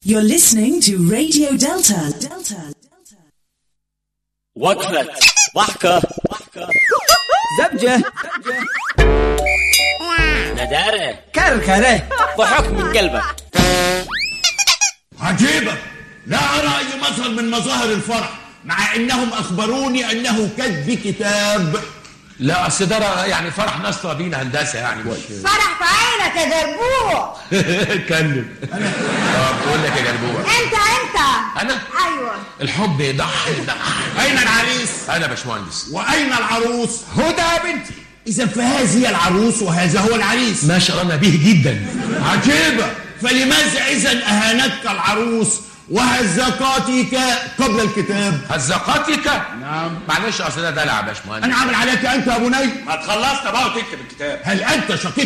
You're listening to Radio Delta. Delta. وقفة ضحكة زبجة ندارة كركرة ضحك من قلبك عجيبة لا أرى أي مظهر من مظاهر الفرح مع أنهم أخبروني أنه كتب كتاب لا اصل ده يعني فرح ناس طالبين هندسه يعني مش فرح في عينك يا جربوع اتكلم طب بقول لك يا جربوع انت انت انا ايوه الحب يضحي يضحي أين العريس؟ انا باشمهندس وأين العروس؟ هدى يا بنتي إذا فهذه هي العروس وهذا هو العريس ما شرنا به جدا عجيبة فلماذا إذا أهانتك العروس وهزقاتك قبل الكتاب؟ هزقاتك نعم معلش اصل ده دلع يا باشمهندس أنا عامل عليك أنت يا بني ما تخلصت بقى وتكتب الكتاب هل أنت شقيق